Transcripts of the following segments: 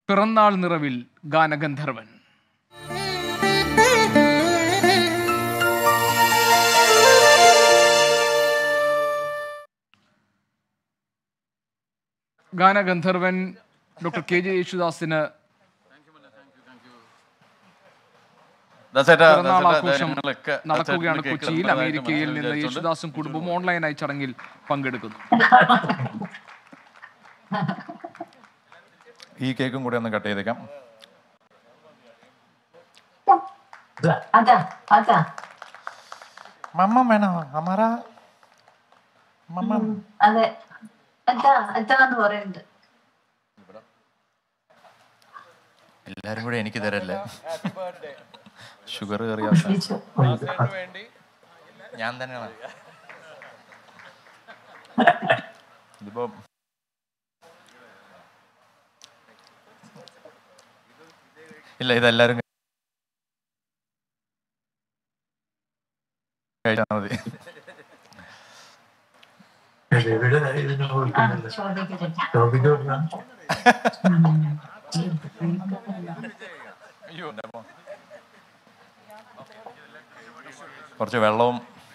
പിറന്നാൾ നിറവിൽ ഗാനഗന്ധർവൻ ഗാനഗന്ധർവൻ ഡോക്ടർ കെ ജെ യേശുദാസിന് ദാസേട്ടാ, പിറന്നാൾ ദാസേട്ടാ, ആഘോഷം കാര്യങ്ങളൊക്കെ നടക്കുകയാണ് ദാസേട്ടന് കൊച്ചിയിൽ കേൾക്കുന്നതായിട്ട് അമേരിക്കയിൽ നിന്ന് മനസ്സിൽ യേശുദാസും കുടുംബവും ഓൺലൈനായി ചടങ്ങിൽ പങ്കെടുക്കുന്നു ഈ കേക്കും കൂടി ഒന്ന് കട്ട് ചെയ്തേക്കാം അതാ അതാ മമ്മ വേണോ അമറ മമ്മ അതെ അതാ അതാന്ന് പറയുന്നുണ്ട് എല്ലാരും കൂടെ എനിക്ക് തരല്ലേ ഷുഗർ കയറിയ വിളിച്ചു. ഞാൻ തന്നെയാണ് ഇതിപ്പോ ഇല്ല ഇതെല്ലാരും കഴിച്ചാൽ മതി ഇവിടെ ഇതിന് ആ, കൊടുക്കുന്നില്ല ചോദിക്കട്ടെ. ടോപ്പിക്ക് കൊടുക്കണം അയ്യോ എൻ്റെ അമ്മ. കുറച്ച് വെള്ളവും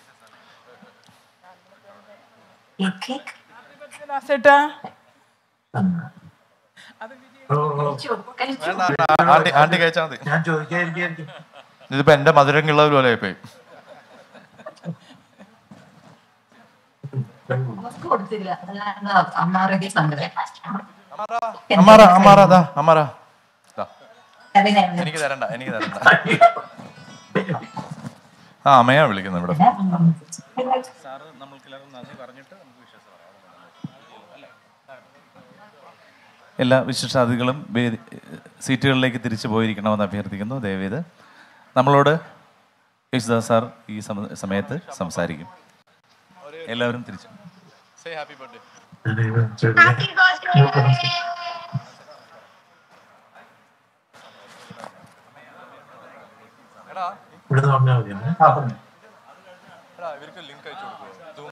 ഈ കേക്ക് ദാസേട്ടാ ഓ, ഓ. കഴിച്ചു കഴിച്ചു ആണ്ടി ആണ്ടി കഴിച്ചാൽ മതി ഞാൻ ചോദിക്കാതിരിക്കും ഇതിപ്പോ എന്റെ മധുരം കിള്ളത് പോലെ ആയിപ്പോയി അവർക്ക് കൊടുത്തില്ല അതാണ് അമ്മാറൊക്കെ സങ്കടം അമ്മാറ അമ്മാറ അതാ അമ്മാറ ദാ, അതിനെ എനിക്ക് തരണ്ട എനിക്ക് തരണ്ട ആ അമ്മയാ വിളിക്കുന്നത് ഇവിടെ എല്ലാ വിശിഷ്ടാതിഥികളും വേദി സീറ്റുകളിലേക്ക് തിരിച്ചു പോയിരിക്കണമെന്ന് അഭ്യർത്ഥിക്കുന്നു ദയവേത് നമ്മളോട് യേശുദാസ് സാർ ഈ സമ- സമയത്ത് സംസാരിക്കും എല്ലാവരും തിരിച്ചു ഇവിടെ പറഞ്ഞാൽ മതി ഇവർക്ക് ലിങ്ക് അയച്ചു കൊടുക്കുമോ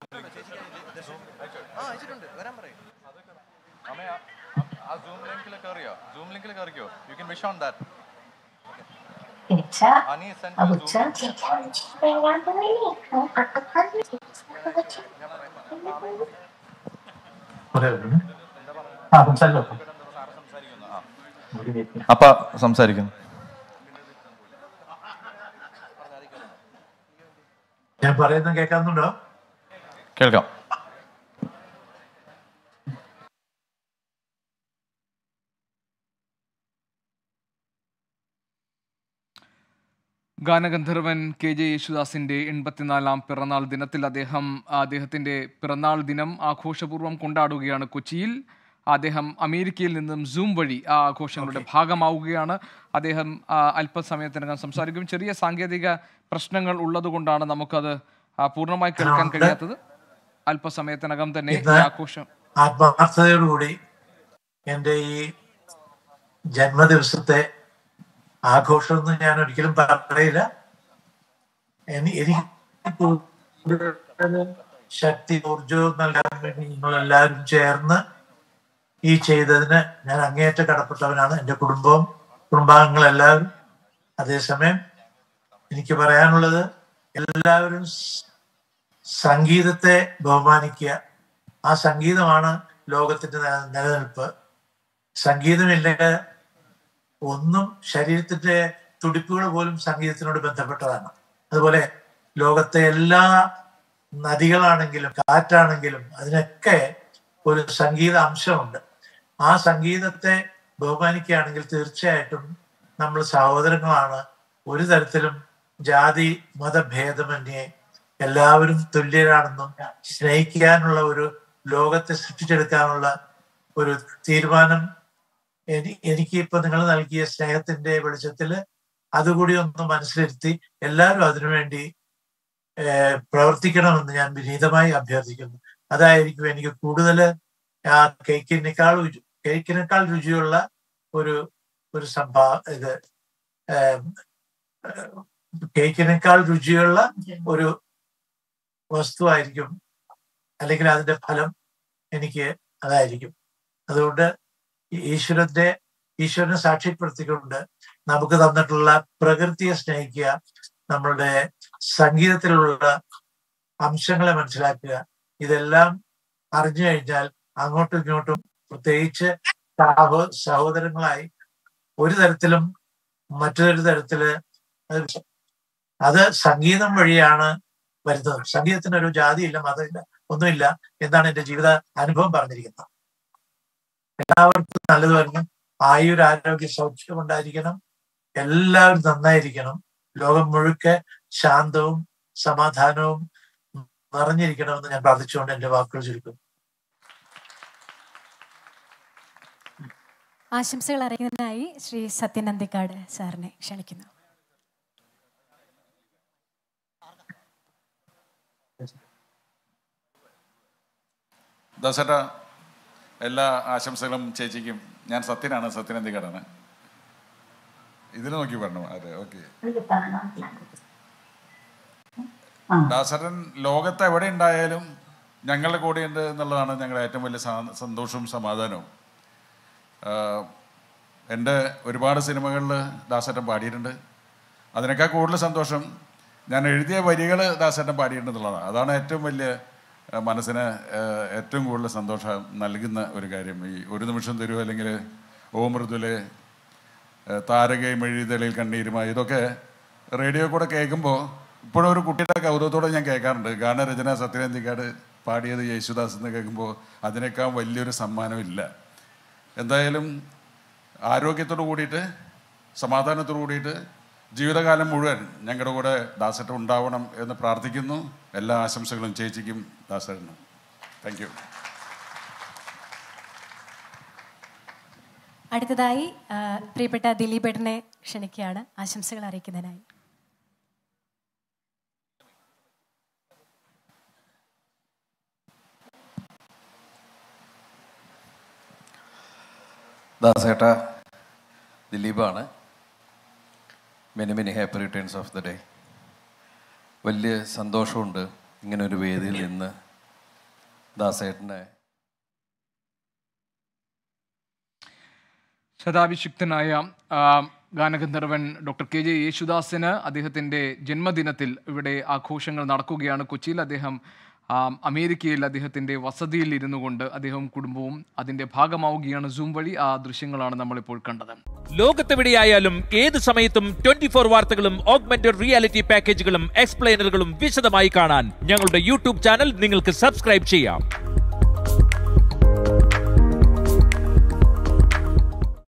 അമ്മയാ ആ സൂം ലിങ്കിൽ കയറിയോ സൂം ലിങ്കിൽ കയറിക്കോ you can wish on that കഴിച്ച അനി സെൻഡ് അവുച്ച പറയാം ആ സംസാരിച്ചോ അപ്പ സംസാരിക്കുന്നു ഞാൻ പറയുന്നത് കേൾക്കാന്നുണ്ടോ കേൾക്കാം ഗാനഗന്ധർവൻ കെ ജെ യേശുദാസിന്റെ എൺപത്തിനാലാം പിറന്നാൾ ദിനത്തിൽ അദ്ദേഹം അദ്ദേഹത്തിന്റെ പിറന്നാൾ ദിനം ആഘോഷപൂർവ്വം കൊണ്ടാടുകയാണ് കൊച്ചിയിൽ അദ്ദേഹം അമേരിക്കയിൽ നിന്നും സൂം വഴി ആ ആഘോഷങ്ങളുടെ ഭാഗമാവുകയാണ് അദ്ദേഹം ആ, അല്പസമയത്തിനകം സംസാരിക്കും ചെറിയ സാങ്കേതിക പ്രശ്നങ്ങൾ ഉള്ളതുകൊണ്ടാണ് നമുക്കത് ആ, പൂർണ്ണമായി കേൾക്കാൻ ഉണ്ട്. കഴിയാത്തത് അല്പസമയത്തിനകം തന്നെ ഈ ഇന്ന് ആഘോഷം ആത്മാർത്ഥതയോടുകൂടി എൻ്റെ ഈ ജന്മദിവസത്തെ ആഘോഷമൊന്നും ഞാൻ ഒരിക്കലും പറയില്ല എനി- എനിക്ക് കൂടുതൽ ശക്തി ഊർജവും നൽകാൻ വേണ്ടി നിങ്ങളെല്ലാവരും ചേർന്ന് ഈ ചെയ്തതിന് ഞാൻ അങ്ങേയറ്റ കടപ്പെട്ടവനാണ് എൻ്റെ കുടുംബവും കുടുംബാംഗങ്ങളെല്ലാവരും അതേസമയം എനിക്ക് പറയാനുള്ളത് എല്ലാവരും സ് സംഗീതത്തെ ബഹുമാനിക്കുക ആ സംഗീതമാണ് ലോകത്തിന്റെ നില- നിലനിൽപ്പ് സംഗീതമില്ലെങ്കിൽ ഒന്നും ശരീരത്തിന്റെ തുടിപ്പുകൾ പോലും സംഗീതത്തിനോട് ബന്ധപ്പെട്ടതാണ് അതുപോലെ ലോകത്തെ എല്ലാ നദികളാണെങ്കിലും കാറ്റാണെങ്കിലും അതിനൊക്കെ ഒരു സംഗീത അംശമുണ്ട് ആ സംഗീതത്തെ ബഹുമാനിക്കുകയാണെങ്കിൽ തീർച്ചയായിട്ടും നമ്മൾ സഹോദരങ്ങളാണ് ഒരു തരത്തിലും ജാതി മതഭേദമന്യേ എല്ലാവരും തുല്യരാണെന്നും സ്നേഹിക്കാനുള്ള ഒരു ലോകത്തെ സൃഷ്ടിച്ചെടുക്കാനുള്ള ഒരു തീരുമാനം എനി എനിക്ക് ഇപ്പൊ നിങ്ങൾ നൽകിയ സ്നേഹത്തിന്റെ വെളിച്ചത്തിൽ അതുകൂടി ഒന്ന് മനസ്സിലിരുത്തി എല്ലാവരും അതിനുവേണ്ടി ഏർ പ്രവർത്തിക്കണമെന്ന് ഞാൻ വിനീതമായി അഭ്യർത്ഥിക്കുന്നു അതായിരിക്കും എനിക്ക് കൂടുതൽ ആ കേക്കിനേക്കാൾ രുചി- കേക്കിനേക്കാൾ രുചിയുള്ള ഒരു ഒരു സംഭാ ഇത് ഏർ, ഏർ, കേക്കിനേക്കാൾ രുചിയുള്ള ഒരു വസ്തുവായിരിക്കും അല്ലെങ്കിൽ അതിന്റെ ഫലം എനിക്ക് അതായിരിക്കും അതുകൊണ്ട് ഈ ഈശ്വരന്റെ ഈശ്വരനെ സാക്ഷ്യപ്പെടുത്തിക്കൊണ്ട് നമുക്ക് തന്നിട്ടുള്ള പ്രകൃതിയെ സ്നേഹിക്കുക നമ്മളുടെ സംഗീതത്തിലുള്ള അംശങ്ങളെ മനസ്സിലാക്കുക ഇതെല്ലാം അറിഞ്ഞു കഴിഞ്ഞാൽ അങ്ങോട്ടും ഇങ്ങോട്ടും പ്രത്യേകിച്ച് സഹോ സഹോദരങ്ങളായി ഒരു തരത്തിലും മറ്റൊരു തരത്തില് അത് അത് സംഗീതം വഴിയാണ് വരുന്നത് സംഗീതത്തിന് ഒരു ജാതിയില്ല മതമില്ല ഒന്നുമില്ല എന്നാണ് എന്റെ ജീവിത അനുഭവം പറഞ്ഞിരിക്കുന്നത് എല്ലാവർക്കും നല്ലത് വരണം ആയുർ ആരോഗ്യ സൗഖ്യം ഉണ്ടായിരിക്കണം എല്ലാവരും നന്നായിരിക്കണം ലോകം മുഴുക്കെ ശാന്തവും സമാധാനവും നിറഞ്ഞിരിക്കണമെന്ന് ഞാൻ പ്രാർത്ഥിച്ചുകൊണ്ട് എന്റെ വാക്കുകൾ ചുരുക്കും ആശംസകൾ അറിയിക്കുന്നതിനായി ശ്രീ സത്യൻ അന്തിക്കാട് സാറിനെ ക്ഷണിക്കുന്നു ദാസേട്ട എല്ലാ ആശംസകളും ചേച്ചിക്കും ഞാൻ സത്യനാണ് സത്യനന്ദിക്കാടാണ് ഇതിൽ നോക്കി പറഞ്ഞു അതെ ഓക്കെ ദാസേട്ടൻ ലോകത്ത് എവിടെ ഉണ്ടായാലും ഞങ്ങളുടെ കൂടെ ഉണ്ട് എന്നുള്ളതാണ് ഞങ്ങളുടെ ഏറ്റവും വലിയ സാ- സന്തോഷവും സമാധാനവും ആഹ് എൻ്റെ ഒരുപാട് സിനിമകളിൽ ദാസേട്ടൻ പാടിയിട്ടുണ്ട് അതിനേക്കാൾ കൂടുതൽ സന്തോഷം ഞാൻ എഴുതിയ വരികൾ ദാസേട്ടൻ പാടിയിട്ടുണ്ട് എന്നുള്ളതാണ് അതാണ് ഏറ്റവും വലിയ ആഹ് മനസ്സിന് ആഹ് ഏറ്റവും കൂടുതൽ സന്തോഷം നൽകുന്ന ഒരു കാര്യം ഈ ഒരു നിമിഷം തരൂ അല്ലെങ്കിൽ ഓ മൃദുലെ ആഹ് താരകയും എഴുതലിൽ കണ്ണീരുമായി ഇതൊക്കെ റേഡിയോ കൂടെ കേൾക്കുമ്പോൾ ഇപ്പോഴും ഒരു കുട്ടിയുടെ കൗതുകത്തോടെ ഞാൻ കേൾക്കാറുണ്ട് ഗാനരചന സത്യനന്ദിക്കാട് പാടിയത് യേശുദാസ് എന്ന് കേൾക്കുമ്പോൾ അതിനേക്കാൾ വലിയൊരു സമ്മാനമില്ല എന്തായാലും ആരോഗ്യത്തോടു കൂടിയിട്ട് സമാധാനത്തോടു കൂടിയിട്ട് ജീവിതകാലം മുഴുവൻ ഞങ്ങളുടെ കൂടെ ദാസേട്ടൻ ഉണ്ടാവണം എന്ന് പ്രാർത്ഥിക്കുന്നു എല്ലാ ആശംസകളും ചേച്ചിക്കും ദാസേട്ടനും താങ്ക് യു അടുത്തതായി ആ, പ്രിയപ്പെട്ട ദിലീപേട്ടനെ ക്ഷണിക്കുകയാണ് ആശംസകൾ അറിയിക്കുന്നതിനായി ദാസേട്ട ദിലീപാണ് many many happy returns of the day വലിയ സന്തോഷമുണ്ട് ഇങ്ങനെ ഒരു വേദിയിൽ നിന്ന് ദാസേട്ടനെ ശതാഭിഷിക്തനായ ആ, ഗാനഗന്ധർവൻ ഡോക്ടർ കെ ജെ യേശുദാസിന് അദ്ദേഹത്തിൻ്റെ ജന്മദിനത്തിൽ ഇവിടെ ആഘോഷങ്ങൾ നടക്കുകയാണ് കൊച്ചിയിൽ അദ്ദേഹം ആ, അമേരിക്കയിൽ അദ്ദേഹത്തിൻ്റെ വസതിയിൽ ഇരുന്നു കൊണ്ട് അദ്ദേഹവും കുടുംബവും അതിൻ്റെ ഭാഗമാവുകയാണ് സൂം വഴി ആ ദൃശ്യങ്ങളാണ് നമ്മളിപ്പോൾ കണ്ടത് ലോകത്തെവിടെയായാലും ഏത് സമയത്തും ട്വന്റി ഫോർ വാർത്തകളും ഓഗ്മെന്റഡ് റിയാലിറ്റി പാക്കേജുകളും എക്സ്പ്ലെയിനറുകളും വിശദമായി കാണാൻ ഞങ്ങളുടെ യൂട്യൂബ് ചാനൽ നിങ്ങൾക്ക് സബ്സ്ക്രൈബ് ചെയ്യാം